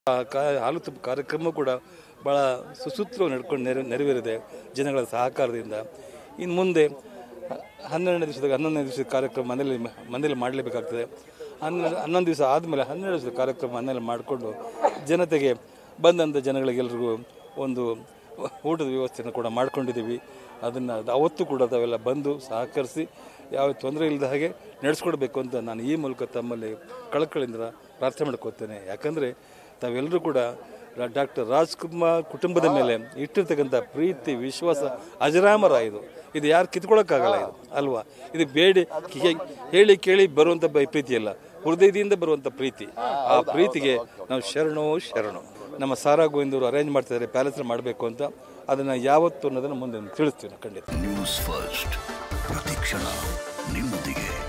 ಆ ಕಾ- ಹಾಲು ತುಪ್ಪ ಕಾರ್ಯಕ್ರಮ ಕೂಡ ಭಾಳ ಸುಸೂತ್ರವಾಗಿ ನಡ್ಕೊಂಡು ನೆರ ನೆರವೇರಿದೆ ಜನಗಳ ಸಹಕಾರದಿಂದ ಇನ್ನು ಮುಂದೆ ಹ- ಹನ್ನೆರಡನೇ ದಿವಸದ ಹನ್ನೊಂದನೇ ದಿವಸದ ಕಾರ್ಯಕ್ರಮ ಮನೇಲಿ ಮನೇಲಿ ಮಾಡಲೇಬೇಕಾಗ್ತದೆ ಹನ್ನೆರಡು ಹನ್ನೊಂದು ದಿವಸ ಆದಮೇಲೆ ಹನ್ನೆರಡು ದಿವಸದ ಕಾರ್ಯಕ್ರಮ ಮನೇಲಿ ಮಾಡಿಕೊಂಡು ಜನತೆಗೆ ಬಂದಂಥ ಜನಗಳಿಗೆಲ್ರಿಗೂ ಒಂದು ಊಟದ ವ್ಯವಸ್ಥೆಯನ್ನು ಕೂಡ ಮಾಡ್ಕೊಂಡಿದ್ದೀವಿ ಅದನ್ನು ಅವತ್ತು ಕೂಡ ತಾವೆಲ್ಲ ಬಂದು ಸಹಕರಿಸಿ ಯಾವ ತೊಂದರೆ ಇಲ್ಲದ ಹಾಗೆ ನಡೆಸ್ಕೊಡ್ಬೇಕು ಅಂತ ನಾನು ಈ ಮೂಲಕ ತಮ್ಮಲ್ಲಿ ಕಳಕಳಿಂದ ಪ್ರಾರ್ಥನೆ ಮಾಡ್ಕೋತೇನೆ ಯಾಕಂದರೆ ತಾವೆಲ್ಲರೂ ಕೂಡ ಡಾಕ್ಟರ್ ರಾಜ್ಕುಮಾರ್ ಕುಟುಂಬದ ಮೇಲೆ ಇಟ್ಟಿರ್ತಕ್ಕಂಥ ಪ್ರೀತಿ ವಿಶ್ವಾಸ ಅಜರಾಮರ ಇದು ಇದು ಯಾರು ಕಿತ್ಕೊಳ್ಳೋಕ್ಕಾಗಲ್ಲ ಇದು ಅಲ್ವಾ ಇದು ಬೇಡಿ ಕಿ- ಹೇಳಿ ಕೇಳಿ ಬರುವಂಥ ಬ- ಪ್ರೀತಿ ಅಲ್ಲ ಹೃದಯದಿಂದ ಬರುವಂಥ ಪ್ರೀತಿ ಆ ಪ್ರೀತಿಗೆ ನಾವು ಶರಣೋ ಶರಣು ನಮ್ಮ ಸಾರಾ ಗೋವಿಂದವರು ಅರೇಂಜ್ ಮಾಡ್ತಿದ್ದಾರೆ ಪ್ಯಾಲೇಸ್ ಮಾಡಬೇಕು ಅಂತ ಅದನ್ನು ಯಾವತ್ತು ಅನ್ನೋದನ್ನು ಮುಂದೆ ತಿಳಿಸ್ತೀವಿ ನಾವು ಖಂಡಿತ ನ್ಯೂಸ್ ಫಸ್ಟ್ ಪ್ರತಿಕ್ಷಣ ನಿಮ್ಮೊಂದಿಗೆ